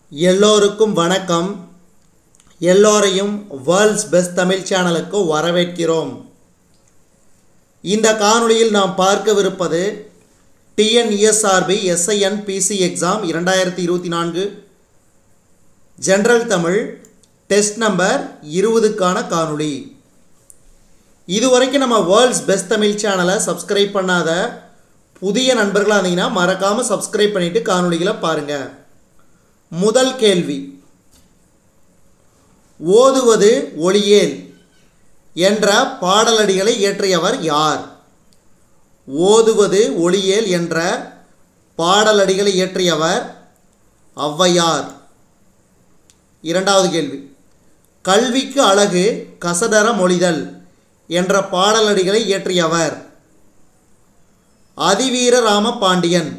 எல்லோருக்கும் வணக்கம் எல்லோரையும் வேர்ல்ட்ஸ் பெஸ்ட் தமிழ் சேனலுக்கு வரவேற்கிறோம் இந்த காணொளியில் நாம் பார்க்கவிருப்பது டிஎன்இஎஸ்ஆர்பி எஸ்ஐஎன் பிசி எக்ஸாம் இரண்டாயிரத்தி இருபத்தி நான்கு ஜென்ரல் தமிழ் டெஸ்ட் நம்பர் இருபதுக்கான காணொளி இதுவரைக்கும் நம்ம வேர்ல்ட்ஸ் பெஸ்ட் தமிழ் சேனலை சப்ஸ்கிரைப் பண்ணாத புதிய நண்பர்களாக இருந்தீங்கன்னா மறக்காமல் சப்ஸ்கிரைப் பண்ணிவிட்டு காணொளிகளை பாருங்கள் முதல் கேள்வி ஓதுவது ஒளியேல் என்ற பாடலடிகளை இயற்றியவர் யார் ஓதுவது ஒளியேல் என்ற பாடலடிகளை இயற்றியவர் ஔவையார் இரண்டாவது கேள்வி கல்விக்கு அழகு கசடர மொழிதல் என்ற பாடலடிகளை இயற்றியவர் அதிவீர ராம பாண்டியன்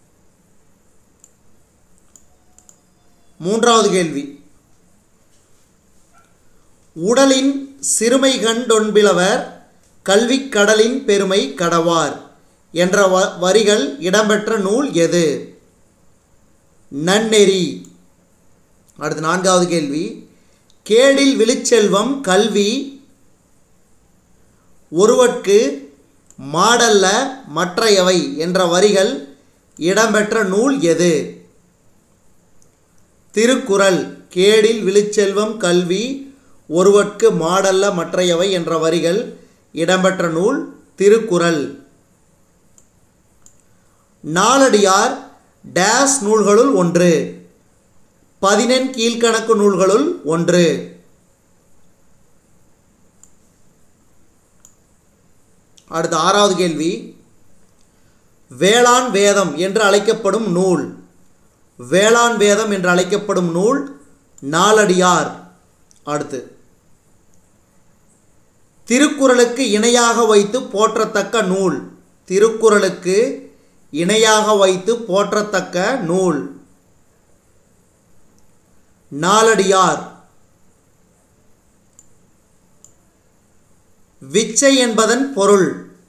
மூன்றாவது கேள்வி உடலின் சிறுமை கண்டொன்பிலவர் கல்விக் கடலின் பெருமை கடவார் என்ற வ வரிகள் இடம்பெற்ற நூல் எது நன்னெறி அடுத்து நான்காவது கேள்வி கேடில் விழுச்செல்வம் கல்வி ஒருவற்கு மாடல்ல மற்றையவை என்ற வரிகள் இடம்பெற்ற நூல் எது திருக்குறள் கேடில் விழுச்செல்வம் கல்வி ஒருவற்கு மாடல்ல மற்றையவை என்ற வரிகள் இடம்பெற்ற நூல் திருக்குறள் நாலடியார் டேஸ் நூல்களுள் ஒன்று பதினெண் கீழ்கணக்கு நூல்களுள் ஒன்று அடுத்த ஆறாவது கேள்வி வேளாண் வேதம் என்று அழைக்கப்படும் நூல் வேளாண் வேதம் என்று அழைக்கப்படும் நூல் நாலடியார் அடுத்து திருக்குறளுக்கு இணையாக வைத்து போற்றத்தக்க நூல் திருக்குறளுக்கு இணையாக வைத்து போற்றத்தக்க நூல் நாலடியார் விச்சை என்பதன் பொருள்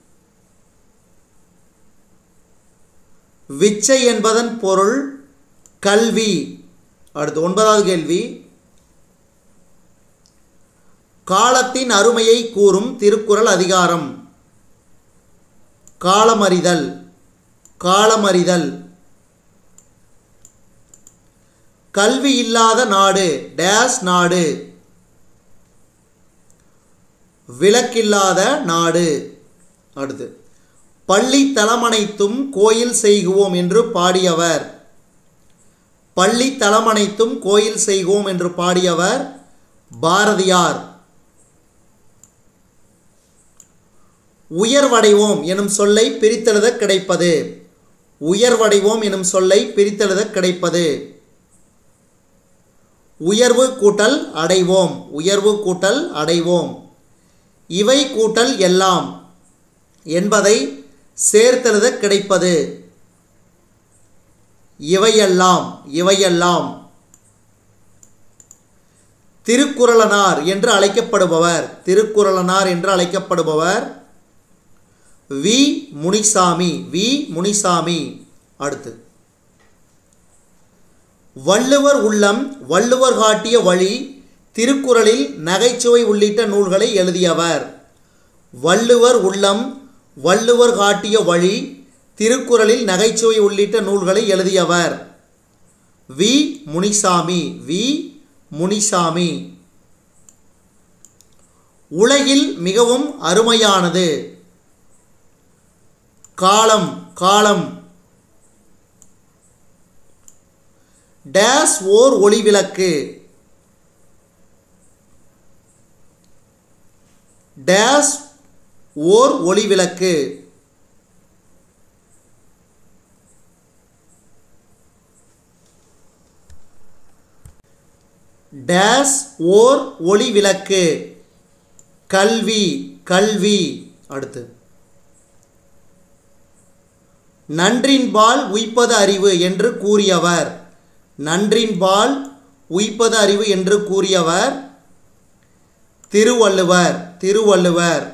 விச்சை என்பதன் பொருள் கல்வி அடுத்து ஒன்பதாவது கேள்வி காலத்தின் அருமையை கூறும் திருக்குறள் அதிகாரம் காலமறிதல் காலமறிதல் கல்வி இல்லாத நாடு டேஸ் நாடு விளக்கில்லாத நாடு அடுத்து பள்ளி தலமனைத்தும் கோயில் செய்குவோம் என்று பாடியவர் பள்ளி தலமனைத்தும் கோயில் செய்குவோம் என்று பாடியவர் பாரதியார் உயர்வடைவோம் எனும் சொல்லை பிரித்தெழுத கிடைப்பது உயர்வடைவோம் எனும் சொல்லை பிரித்தெழுத கிடைப்பது உயர்வு கூட்டல் அடைவோம் உயர்வு கூட்டல் அடைவோம் இவை கூட்டல் எல்லாம் என்பதை சேர்த்தெழுத கிடைப்பது இவையெல்லாம் இவையெல்லாம் திருக்குறளனார் என்று அழைக்கப்படுபவர் திருக்குறளனார் என்று அழைக்கப்படுபவர் வி முனிசாமி வி முனிசாமி அடுத்து வள்ளுவர் உள்ளம் வள்ளுவர் காட்டிய வழி திருக்குறளில் நகைச்சுவை உள்ளிட்ட நூல்களை எழுதியவர் வள்ளுவர் உள்ளம் வள்ளுவர் காட்டிய வழி திருக்குறளில் நகைச்சுவை உள்ளிட்ட நூல்களை எழுதியவர் வி முனிசாமி வி முனிசாமி உலகில் மிகவும் அருமையானது காலம் காலம் டேஸ் ஓர் ஒளிவிளக்கு டேஸ் ஓர் ஒளிவிளக்கு டேஸ் ஓர் ஒளிவிளக்கு கல்வி கல்வி அடுத்து நன்றின்பால் உய்ப்பது அறிவு என்று கூறியவர் நன்றின்பால் உய்ப்பது அறிவு என்று கூறியவர் திருவள்ளுவர் திருவள்ளுவர்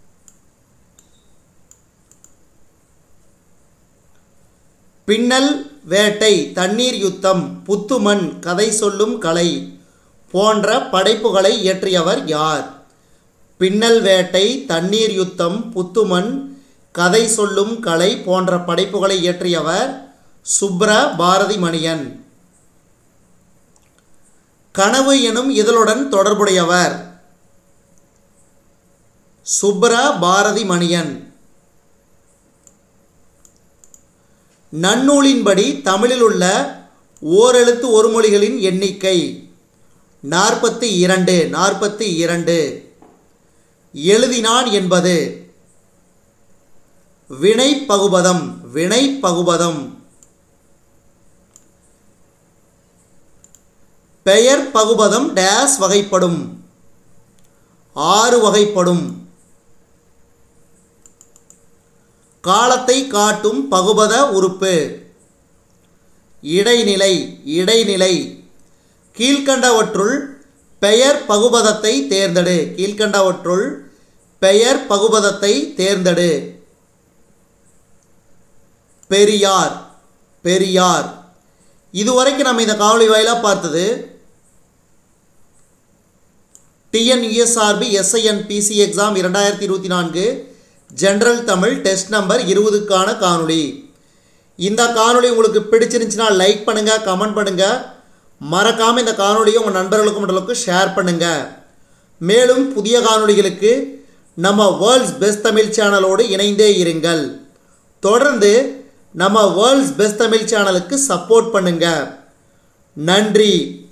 பின்னல் வேட்டை தண்ணீர் யுத்தம் புத்துமண் கதை சொல்லும் கலை போன்ற படைப்புகளை இயற்றியவர் யார் பின்னல் வேட்டை தண்ணீர் யுத்தம் புத்துமண் கதை சொல்லும் கலை போன்ற படைப்புகளை இயற்றியவர் சுப்ர பாரதி மணியன் கனவு எனும் இதழுடன் தொடர்புடையவர் சுப்ர பாரதி மணியன் நன்னூலின்படி தமிழில் உள்ள ஓரெழுத்து ஒரு மொழிகளின் எண்ணிக்கை நாற்பத்தி இரண்டு நாற்பத்தி இரண்டு எழுதினான் என்பது வினை பகுபதம் வினை பகுபதம் பெயர் பகுபதம் டேஸ் வகைப்படும் ஆறு வகைப்படும் காலத்தை காட்டும் பகுபத உறுப்பு இடைநிலை இடைநிலை கீழ்கண்டவற்றுள் பெயர் பகுபதத்தை தேர்ந்தெடு கீழ்கண்டவற்றுள் பெயர் பகுபதத்தை தேர்ந்தெடு பெரியார் பெரியார் இதுவரைக்கும் நம்ம இந்த காணொளி வாயிலாக பார்த்தது டிஎன்யூஎஸ்ஆர்பி எஸ்ஐஎன் பிசி எக்ஸாம் இரண்டாயிரத்தி இருபத்தி நான்கு ஜென்ரல் தமிழ் டெஸ்ட் நம்பர் இருபதுக்கான காணொளி இந்த காணொளி உங்களுக்கு பிடிச்சிருந்துச்சுன்னா லைக் பண்ணுங்கள் கமெண்ட் பண்ணுங்கள் மறக்காமல் இந்த காணொளியை உங்கள் நண்பர்களுக்கும் மற்றவர்களுக்கும் ஷேர் பண்ணுங்கள் மேலும் புதிய காணொளிகளுக்கு நம்ம வேர்ல்ட்ஸ் பெஸ்ட் தமிழ் சேனலோடு இணைந்தே இருங்கள் தொடர்ந்து நம்ம வேர்ல்ட்ஸ் பெஸ்ட் தமிழ் சேனலுக்கு சப்போர்ட் பண்ணுங்கள் நன்றி